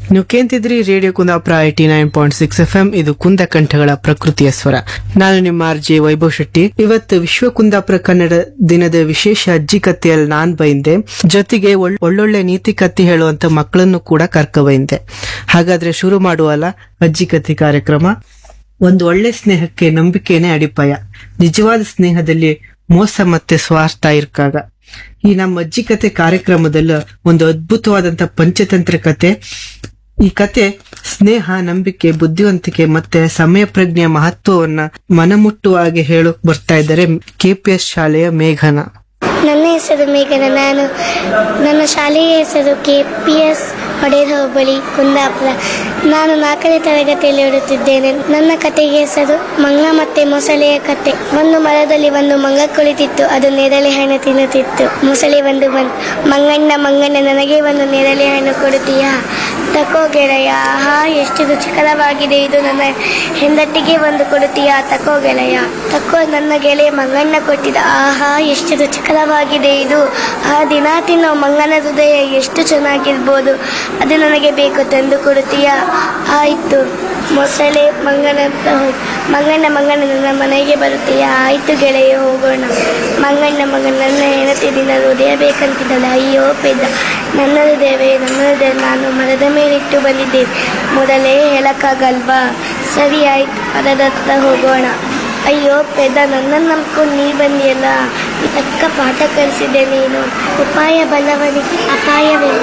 ನೀವು ಕೇಂತಿದ್ರಿ radio Kundapura eighty nine point six F M ಇದು ಕುಂದ ಕಂಠಗಳ ಪ್ರಕೃತಿಯ ಸ್ವರ ನಾನು ನಿಮ್ಮ ಆರ್ ಜೆ ವೈಭವ್ ಶೆಟ್ಟಿ ಇವತ್ತು ವಿಶ್ವ ಕುಂದಾಪುರ ಕನ್ನಡ ದಿನದ ವಿಶೇಷ ಅಜ್ಜಿ ಕಥೆಯಲ್ಲಿ ನಾನ್ ಬೈಂದೆ ಜೊತೆಗೆ ಒಳ್- ಒಳ್ಳೊಳ್ಳೆ ನೀತಿ ಕಥೆ ಹೇಳುವಂತ ಮಕ್ಕಳನ್ನು ಕೂಡ ಕರ್ಕ ಬೈಂದೆ ಹಾಗಾದ್ರೆ ಶುರು ಮಾಡುವಲ್ಲ ಅಜ್ಜಿ ಕಥೆ ಕಾರ್ಯಕ್ರಮ ಒಂದು ಒಳ್ಳೆ ಸ್ನೇಹಕ್ಕೆ ನಂಬಿಕೆನೇ ಅಡಿಪಾಯ ನಿಜವಾದ ಸ್ನೇಹದಲ್ಲಿ ಮೋಸ ಮತ್ತೆ ಸ್ವಾರ್ಥ ಇರ್ಕಾಗ ಈ ನಮ್ಮ ಅಜ್ಜಿ ಕತೆ ಕಾರ್ಯಕ್ರಮದಲ್ಲಿ ಒಂದು ಅದ್ಭುತವಾದಂತ ಪಂಚತಂತ್ರ ಕತೆ ಈ ಕತೆ ಸ್ನೇಹ ನಂಬಿಕೆ ಬುದ್ಧಿವಂತಿಕೆ ಮತ್ತೆ ಸಮಯ ಪ್ರಜ್ಞೆಯ ಮಹತ್ವವನ್ನ ಮನಮುಟ್ಟುವ ಹಾಗೆ ಹೇಳೋಕ್ ಬರ್ತಾ ಇದ್ದಾರೆ ಕೆಪಿಎಸ್ ಶಾಲೆಯ ಮೇಘನ ನನ್ನ ಹೆಸರು ಮೇಘನ ನಾನು ನನ್ನ ಶಾಲೆಯ ಹೆಸರು ಕೆ ಪಿ ಎಸ್ ಹೊಡೆದ ಹೋಬಳಿ ಕುಂದಾಪುರ ನಾನು ನಾಲ್ಕನೇ ತರಗತಿಯಲ್ಲಿ ಓಡುತ್ತಿದ್ದೇನೆ ನನ್ನ ಕತೆಗೆ ಹೆಸರು ಮಂಗ ಮತ್ತೆ ಮೊಸಳೆಯ ಕತೆ ಒಂದು ಮರದಲ್ಲಿ ಒಂದು ಮಂಗ ಕುಳಿತಿತ್ತು ಅದು ನೇರಳೆ ಹಣ್ಣು ತಿನ್ನುತ್ತಿತ್ತು ಮೊಸಳೆ ಒಂದು ಬಂತು ಮಂಗಣ್ಣ ಮಂಗಣ್ಣ ನನಗೆ ಒಂದು ನೇರಳೆ ಹಣ್ಣು ಕೊಡುತ್ತೀಯಾ ತಕೋ ಗೆಳೆಯ ಆಹಾ ಎಷ್ಟು ರುಚಿಕರವಾಗಿದೆ ಇದು ನನ್ನ ಹೆಂಡತಿಗೆ ಒಂದು ಕೊಡುತ್ತೀಯಾ ತಕೋ ಗೆಳೆಯ ತಕೋ ನನ್ನ ಗೆಳೆಯ ಮಂಗಣ್ಣ ಕೊಟ್ಟಿದ ಆಹಾ ಎಷ್ಟು ರುಚಿಕರವಾಗಿದೆ ಇದು ಆ ದಿನ ತಿನ್ನೋ ಮಂಗನ ಹೃದಯ ಎಷ್ಟು ಚೆನ್ನಾಗಿರ್ಬೋದು ಅದು ನನಗೆ ಬೇಕು ತಂದು ಕೊಡುತ್ತೀಯಾ ಆಯ್ತು ಮೊಸಳೆ ಮಂಗನ ಹತ್ರ ಹೋಗಿ ಮಂಗಣ್ಣ ಮಂಗಣ್ಣ ನನ್ನ ಮನೆಗೆ ಬರುತ್ತೀಯಾ ಆಯ್ತು ಗೆಳೆಯ ಹೋಗೋಣ ಮಂಗಣ್ಣ ಮಗನ ನನ್ನ ಹೆಂಡತಿ ದಿನ ಹೃದಯ ಬೇಕಂತಿದ್ದಲ್ಲ ಅಯ್ಯೋ ಪೆದ್ದ ನನ್ನ ಹೃದಯವೇ ನನ್ನ ಹೃದಯ ನಾನು ಮರದ ಮೇಲಿಟ್ಟು ಬಂದಿದ್ದೇನೆ ಮೊದಲೇ ಹೇಳಕ್ಕಾಗಲ್ವಾ ಸರಿ ಆಯ್ತು ಮರದ ಹತ್ರ ಹೋಗೋಣ ಅಯ್ಯೋ ಪೆದ್ದ ನನ್ನನ್ನು ನಂಬ್ಕೊಂಡು ನೀ ಬಂದಿಯಲ್ಲ ತಕ್ಕ ಪಾಠ ಕಲಿಸಿದೆ ನೀನು ಉಪಾಯ ಬಲ್ಲವನಿಗೆ ಅಪಾಯವಿಲ್ಲ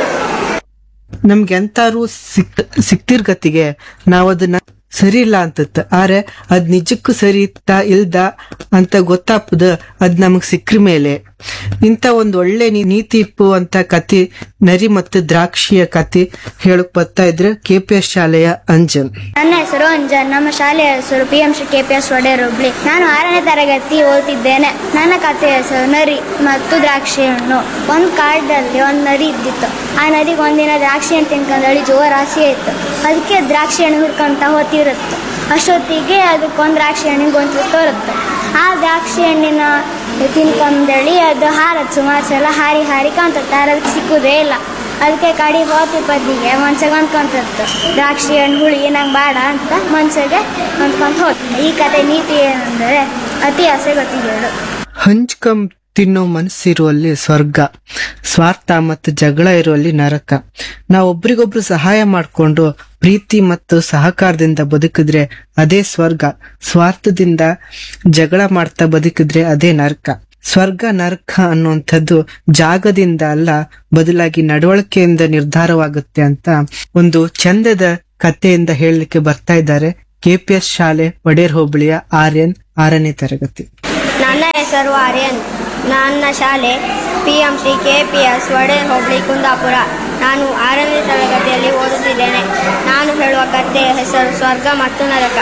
ನಮ್ಗೆ ಎಂತಾರು ಸಿಕ್ ಸಿಕ್ತಿರ್ಗತಿಗೆ ನಾವ್ ಅದನ್ನ ಸರಿ ಇಲ್ಲ ಅಂತತ್ ಆದ್ರೆ ಅದ್ ನಿಜಕ್ಕೂ ಸರಿ ಇತ್ತ ಇಲ್ದ ಅಂತ ಗೊತ್ತಾಪದ ಅದ್ ನಮಗ್ ಸಿಕ್ಕ್ರ ಮೇಲೆ ಇಂತ ಒಂದ್ ಒಳ್ಳೆ ನೀ- ನೀತಿ ಇಪ್ಪುವಂತ ಕತೆ ನರಿ ಮತ್ತು ದ್ರಾಕ್ಷಿಯ ಕತೆ ಹೇಳಕ್ ಬರ್ತಾ ಇದ್ರೆ ಕೆಪಿಎಸ್ ಶಾಲೆಯ ಅಂಜನ್ ನನ್ನ ಹೆಸರು ಅಂಜನ್ ನಮ್ಮ ಶಾಲೆಯ ಹೆಸರು P M Shri K P S Odeyar Hobli ನಾನು ಆರನೇ ತರಗತಿ ಓದ್ತಿದ್ದೇನೆ ನನ್ನ ಕಥೆಯ ಹೆಸರು ನರಿ ಮತ್ತು ದ್ರಾಕ್ಷಿ ಹಣ್ಣು ಒಂದು ಕಾಡಲ್ಲಿ ಒಂದು ನರಿ ಇದ್ದಿತ್ತು ಆ ನರಿಗೆ ಒಂದಿನ ದ್ರಾಕ್ಷಿ ಹಣ್ಣು ತಿನ್ಕೊಂಡು ಅಳಿ ಜೋರ ಆಸೆ ಇತ್ತು ಅದಕ್ಕೆ ದ್ರಾಕ್ಷಿ ಹಣ್ಣು ಹುಡ್ಕೊಂತ ಹೋತಿರುತ್ತೆ ಅಷ್ಟೊತ್ತಿಗೆ ಅದಕ್ಕೊಂದು ದ್ರಾಕ್ಷಿ ಹಣ್ಣಿಗೆ ಗೊಂಚಲು ತೋರುತ್ತೆ ಆ ದ್ರಾಕ್ಷಿ ಹಣ್ಣಿನ ತಿನ್ಕೊಂಡಳಿ ಅದು ಹಾರತ್ ಸುಮಾರು ಸಲ ಹಾರಿ ಹಾರಿ ಕಾಣ್ತತ್ತೆ ಅದಕ್ಕೆ ಸಿಕ್ಕುದೇ ಇಲ್ಲ ಅದಕ್ಕೆ ಕಡಿ ಹೋತಿ ಬದಿಗೆ ಮನ್ಸಿಗೆ ಅಂದ್ಕೊಂತಿತ್ತು ದ್ರಾಕ್ಷಿ ಹಣ್ಣು ಹುಳಿ ನಂಗೆ ಬೇಡ ಅಂತ ಮನ್ಸಿಗೆ ಅಂದ್ಕೊಂತ ಹೋಗ್ತೀನಿ ಈ ಕತೆ ನೀತಿ ಏನಂದರೆ ಅತಿ ಆಸೆ ಗೊತ್ತಿದ್ದೇಳು ಹಂಚ್ಕಂ ತಿನ್ನೋ ಮನಸ್ಸಿರುವಲ್ಲಿ ಸ್ವರ್ಗ ಸ್ವಾರ್ಥ ಮತ್ತು ಜಗಳ ಇರುವಲ್ಲಿ ನರಕ ನಾವು ಒಬ್ರಿಗೊಬ್ರು ಸಹಾಯ ಮಾಡ್ಕೊಂಡು ಪ್ರೀತಿ ಮತ್ತು ಸಹಕಾರದಿಂದ ಬದುಕಿದ್ರೆ ಅದೇ ಸ್ವರ್ಗ ಸ್ವಾರ್ಥದಿಂದ ಜಗಳ ಮಾಡ್ತಾ ಬದುಕಿದ್ರೆ ಅದೇ ನರಕ ಸ್ವರ್ಗ ನರಕ ಅನ್ನುವಂಥದ್ದು ಜಾಗದಿಂದ ಅಲ್ಲ ಬದಲಾಗಿ ನಡವಳಿಕೆಯಿಂದ ನಿರ್ಧಾರವಾಗುತ್ತೆ ಅಂತ ಒಂದು ಚಂದದ ಕಥೆಯಿಂದ ಹೇಳಲಿಕ್ಕೆ ಬರ್ತಾ ಇದ್ದಾರೆ ಕೆಪಿಎಸ್ ಶಾಲೆ ಒಡೇರ್ ಹೋಬಳಿಯ ಆರ್ಯನ್ ಆರನೇ ತರಗತಿ ನನ್ನ ಹೆಸರು ಆರ್ಯನ್ ನನ್ನ ಶಾಲೆ P M Shri K P S Vade Hobli Kundapura ನಾನು ಆರನೇ ತರಗತಿಯಲ್ಲಿ ಓದುತ್ತಿದ್ದೇನೆ ನಾನು ಹೇಳುವ ಕಥೆಯ ಹೆಸರು ಸ್ವರ್ಗ ಮತ್ತು ನರಕ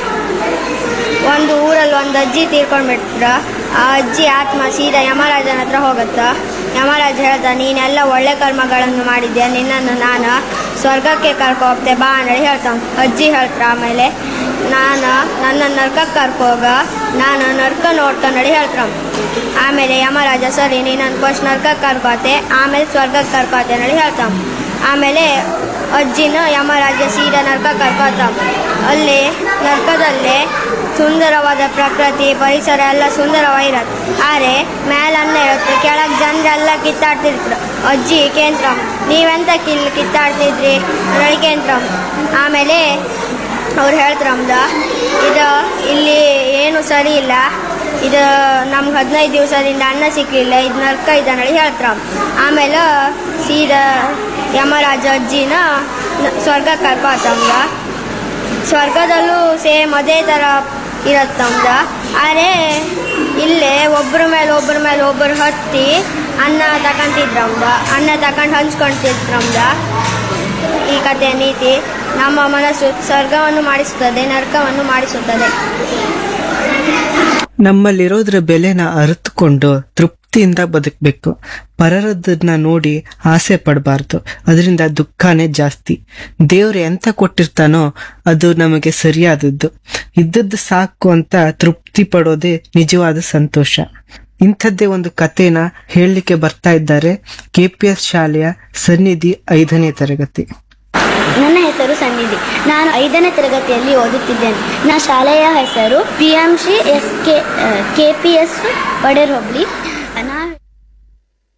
ಒಂದು ಊರಲ್ಲಿ ಒಂದು ಅಜ್ಜಿ ತೀರ್ಕೊಂಡ್ಬಿಟ್ರ ಆ ಅಜ್ಜಿ ಆತ್ಮ ಸೀದಾ ಯಮರಾಜನ ಹತ್ರ ಹೋಗುತ್ತ ಯಮರಾಜ ಹೇಳ್ದ ನೀನೆಲ್ಲ ಒಳ್ಳೆ ಕರ್ಮಗಳನ್ನು ಮಾಡಿದ್ಯಾ ನಿನ್ನನ್ನು ನಾನು ಸ್ವರ್ಗಕ್ಕೆ ಕರ್ಕೊ ಹೋಗ್ತೆ ಬಾ ಅಂತೇಳಿ ಹೇಳ್ತಾನ ಅಜ್ಜಿ ಹೇಳ್ತಾರ ಆಮೇಲೆ ನಾನು ನನ್ನ ನರ್ಕಕ್ಕೆ ಕರ್ಕೋಗ ನಾನು ನರ್ಕ ನೋಡ್ಕೊಂಡಳಿ ಹೇಳ್ತಾರ ಆಮೇಲೆ ಯಮರಾಜ ಸರಿ ನೀನು ಫಸ್ಟ್ ನರ್ಕಕ್ಕೆ ಕರ್ಕೋತೆ ಆಮೇಲೆ ಸ್ವರ್ಗಕ್ಕೆ ಕರ್ಕೋತೆ ಅಂತೇಳಿ ಹೇಳ್ತಾನ ಆಮೇಲೆ ಅಜ್ಜಿನ ಯಮರಾಜ ಸೀದಾ ನರ್ಕ ಕರ್ಕೋತಾವ ಅಲ್ಲಿ ನರ್ಕದಲ್ಲಿ ಸುಂದರವಾದ ಪ್ರಕೃತಿ ಪರಿಸರ ಎಲ್ಲ ಸುಂದರವಾಗಿರತ್ತೆ ಆದರೆ ಮೇಲೆ ಅನ್ನ ಇರುತ್ತೆ ಕೆಳಗೆ ಜನರೆಲ್ಲ ಕಿತ್ತಾಡ್ತಿರ್ತಾರೆ ಅಜ್ಜಿ ಕೇಂದ್ರ ನೀವೆಂತ ಕಿಲ್ ಕಿತ್ತಾಡ್ತಿದ್ರಿ ನೋಡಿ ಕೇಂದ್ರ ಆಮೇಲೆ ಅವ್ರು ಹೇಳ್ತಾರಮ್ದ ಇದು ಇಲ್ಲಿ ಏನು ಸರಿ ಇಲ್ಲ ಇದು ನಮ್ಗೆ ಹದಿನೈದು ದಿವಸದಿಂದ ಅನ್ನ ಸಿಕ್ಕಲಿಲ್ಲ ಇದು ನರ್ಕ ಇದೆ ಹೇಳಿ ಹೇಳ್ತಾರ ಆಮೇಲೆ ಸೀದಾ ಯಮರಾಜ ಅಜ್ಜಿನ ನ- ಸ್ವರ್ಗಕ್ಕೆ ಕರ್ಕೋತಮ್ದ ಸ್ವರ್ಗದಲ್ಲೂ ಸೇಮ್ ಅದೇ ಥರ ಇರತ್ತಮ್ದ ಆದರೆ ಇಲ್ಲೇ ಒಬ್ಬರ ಮೇಲೆ ಒಬ್ಬರ ಮೇಲೆ ಒಬ್ಬರು ಹತ್ತಿ ಅನ್ನ ತಗೊಂತಿದ್ರಮ್ದ ಅನ್ನ ತಗೊಂಡು ಹಂಚ್ಕೊಂತಿದ್ರಮ್ದ ಈ ಕಥೆಯ ನೀತಿ ನಮ್ಮ ಮನಸ್ಸು ಸ್ವರ್ಗವನ್ನು ಮಾಡಿಸುತ್ತದೆ ನರಕವನ್ನು ಮಾಡಿಸುತ್ತದೆ ನಮ್ಮಲ್ಲಿರೋದ್ರ ಬೆಲೆನ ಅರಿತುಕೊಂಡು ತೃಪ್ತಿಯಿಂದ ಬದುಕಬೇಕು ಪರರದನ್ನ ನೋಡಿ ಆಸೆ ಪಡಬಾರ್ದು ಅದರಿಂದ ದುಃಖನೇ ಜಾಸ್ತಿ ದೇವ್ರು ಎಂತ ಕೊಟ್ಟಿರ್ತಾನೋ ಅದು ನಮಗೆ ಸರಿಯಾದದ್ದು ಇದ್ದದ್ದು ಸಾಕು ಅಂತ ತೃಪ್ತಿ ಪಡೋದೇ ನಿಜವಾದ ಸಂತೋಷ ಇಂಥದ್ದೇ ಒಂದು ಕಥೆನ ಹೇಳಲಿಕ್ಕೆ ಬರ್ತಾ ಇದ್ದಾರೆ ಕೆಪಿಎಸ್ ಶಾಲೆಯ ಸನ್ನಿಧಿ ಐದನೇ ತರಗತಿ ನನ್ನ ಹೆಸರು ಸನ್ನಿಧಿ ನಾನು ಐದನೇ ತರಗತಿಯಲ್ಲಿ ಓದುತ್ತಿದ್ದೇನೆ ನನ್ನ ಶಾಲೆಯ ಹೆಸರು P M C S K K P S Pader ಹೋಬಳಿ